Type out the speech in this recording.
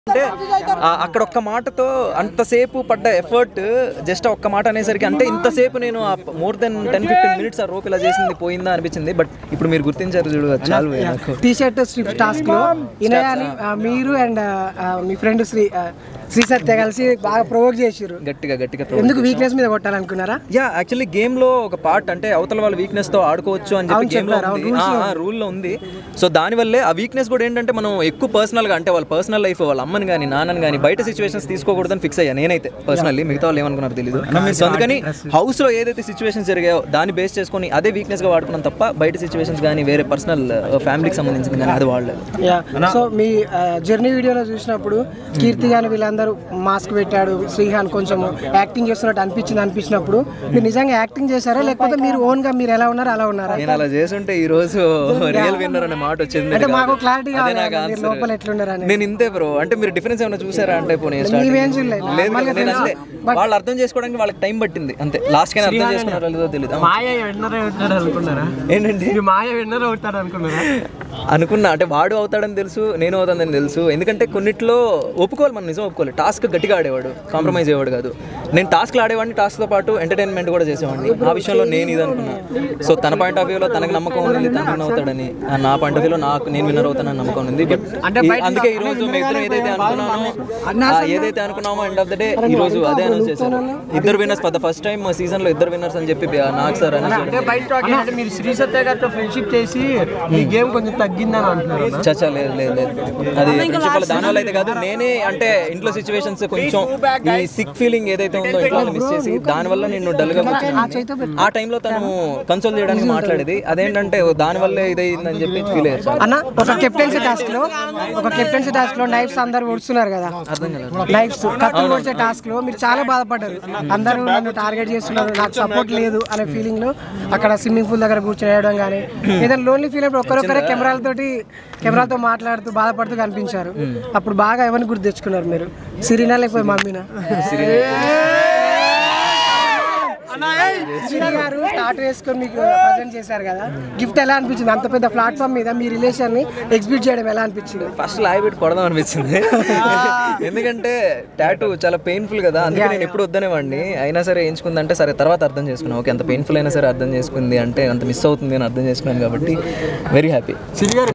అంటే ఆ, అక్కడ ఒక్క మాటతో అంతసేపు పడ్డ ఎఫర్ట్ జస్ట్ ఒక్క మాట అనేసరికి అంటే ఇంతసేపు నేను more than ten fifteen minutes ఆ రోప్ ఇలా చేసింది పోయిందా అనిపించింది బట్ ఇప్పుడు మీరు గుర్తించారు చూడు అది చాలు నాకు టీ షర్ట్ స్ట్రిప్ టాస్క్ లో ఇనయాని ఆ, మీరు అండ్ మీ ఫ్రెండ్ శ్రీ ఆ, శ్రీ సత్య కలిసి బాగా ప్రొవోక్ చేసిర్రు గట్టిగా గట్టిగా ఎందుకు వీక్నెస్ మీద కొట్టాలనుకున్నారా యా యాక్చువల్లీ గేమ్ లో ఒక పార్ట్ అంటే అవతల వాళ్ళ వీక్నెస్ తో ఆడుకోవచ్చు అని చెప్పి గేమ్ లో ఉంది రూల్ లో ఉంది సో దాని వల్లే ఆ వీక్నెస్ కూడా ఏంటంటే మనం ఎక్కువ పర్సనల్ గా అంటే వాళ్ళ పర్సనల్ లైఫ్ వాళ్ళ అమ్మని కానీ నాన్నని కానీ బయట సిచ్యువేషన్స్ తీసుకోకూడదని ఫిక్స్ అయ్యా నేనైతే పర్సనల్లీ మిగతా వాళ్ళు ఏమనుకున్నారు తెలియదు సో అందుకని హౌస్ లో ఏదైతే సిచ్యువేషన్స్ జరిగాయో దాన్ని బేస్ చేసుకొని అదే వీక్నెస్ గా వాడుకున్నాం తప్ప బయట సిచ్యువేషన్స్ కానీ వేరే పర్సనల్ ఫ్యామిలీకి సంబంధించింది కానీ అది వాడలేదు యా సో మీ జర్నీ వీడియోలో చూసినప్పుడు కీర్తి గాని వీళ్ళందరూ మాస్క్ పెట్టాడు శ్రీహాన్ కొంచెం యాక్టింగ్ చేస్తున్నట్టు అనిపించింది అనిపించినప్పుడు మీరు నిజంగా యాక్టింగ్ చేశారా లేకపోతే మీరు ఓన్ గా మీరు ఎలా ఉన్నారో అలా ఉన్నారా నేను అలా చేస్తుంటే ఈ రోజు రియల్ విన్నర్ అనే మాట వచ్చింది అంటే మాకు క్లారిటీ అదే కావాలి నాకు కదా, మీరు answer. లోపల ఎట్లున్నారని నేను ఇంతే బ్రో అంటే మీరు డిఫరెన్స్ ఏమైనా చూసారా అంటే పోనీ starting. మేమేం చూడలేదు. లేదు మామూలుగా నేను తెలుసు. అంతే వాళ్ళు అర్థం చేసుకోవడానికి వాళ్ళకి టైం పట్టింది అంతే లాస్ట్ కైనా అర్థం చేసుకున్నారో లేదో తెలియదు మాయ విన్నర్ అవుతాడు అనుకున్నారా ఏంటండి మీరు మాయ విన్నర్ అవుతాడు అనుకున్నారా అనుకున్నా అంటే వాడు అవుతాడని తెలుసు నేను అవుతానని తెలుసు ఎందుకంటే కొన్నిట్లో ఒప్పుకోవాలి మనం నిజం ఒప్పుకోవాలి టాస్క్ గట్టిగా ఆడేవాడు కాంప్రమైజ్ అయ్యేవాడు కాదు నేను టాస్క్లు ఆడేవాడిని టాస్క్తో పాటు ఎంటర్టైన్మెంట్ కూడా చేసేవాడిని ఆ విషయంలో నేను ఇది అనుకున్నా సో తన పాయింట్ ఆఫ్ వ్యూలో తనకు నమ్మకం ఉంది తను విన్ అవుతాడని ఆ నా పాయింట్ ఆఫ్ వ్యూలో నాకు నేను విన్నర్ అవుతానని నమ్మకం ఉంది బట్ అందుకే ఈ రోజు మీ ఇద్దరు ఏదైతే అనుకున్నానో ఆ ఏదైతే అనుకున్నామో ఎండ్ ఆఫ్ ద డే ఈ రోజు అదే అనౌన్స్ చేశారు ఇద్దరు winners for the first time season లో ఇద్దరు విన్నర్స్ అని చెప్పి నాకు సార్ అని అంటే బయట talk ఏంటంటే మీరు శ్రీ సత్య గారితో ఫ్రెండ్షిప్ చేసి ఈ గేమ్ కొంచెం తగ్గిందని అంటున్నారు అన్న. చచ్చా లేదు లేదు లేదు అది ఫ్రెండ్షిప్ వల్ల దానివల్ల అయితే కాదు నేనే అంటే ఇంట్లో సిచ్యువేషన్స్ కొంచెం ఈ సిక్ ఫీలింగ్ ఏదైతే ఉందో ఇంట్లో మిస్ చేసి దానివల్ల నేను డల్ గా కూర్చున్నాను. ఆ టైంలో తను కన్సోల్ చేయడానికి మాట్లాడేది అదేంటంటే దానివల్లే ఇదైందని చెప్పి ఫీల్ అయ్యారు అన్న ఒక కెప్టెన్సీ టాస్క్ లో ఒక కెప్టెన్సీ టాస్క్ లో నైఫ్స్ అందరు ఓడుస్తున్నారు కదా నైఫ్స్ కత్తులు ఓడిచే టాస్క్ లో మీరు చాలా బాధపడ్డారు అందరూ నన్ను టార్గెట్ చేస్తున్నారు నాకు సపోర్ట్ లేదు అనే ఫీలింగ్ లో అక్కడ స్విమ్మింగ్ పూల్ దగ్గర కూర్చోవడం కానీ ఏదైనా లోన్లీ ఫీల్ అయినప్పుడు ఒక్కరొక్కరే కెమెరాలతోటి కెమెరాతో మాట్లాడుతూ బాధపడుతూ కనిపించారు అప్పుడు బాగా ఎవరిని గుర్తు తెచ్చుకున్నారు మీరు సిరీనా లేకపోతే మమ్మీనా సిరి గారు టాటూ వేసుకొని మీకు ప్రజెంట్ చేశారు కదా గిఫ్ట్ ఎలా అనిపించింది అంత పెద్ద ప్లాట్ఫామ్ మీద మీ రిలేషన్ ని ఎగ్జిబిట్ చేయడం ఎలా అనిపించింది ఫస్ట్ లాగి పెట్టి కొడదాం అనిపించింది ఎందుకంటే టాటూ చాలా పెయిన్ఫుల్ కదా అందుకే నేను ఎప్పుడు వద్దనేవాడిని అయినా సరే వేయించుకుందంటే సరే తర్వాత అర్థం చేసుకున్నాను ఓకే అంత పెయిన్ఫుల్ అయినా సరే అర్థం చేసుకుంది అంటే అంత మిస్ అవుతుంది అని అర్థం చేసుకున్నాను కాబట్టి వెరీ హ్యాపీ సిరి గారు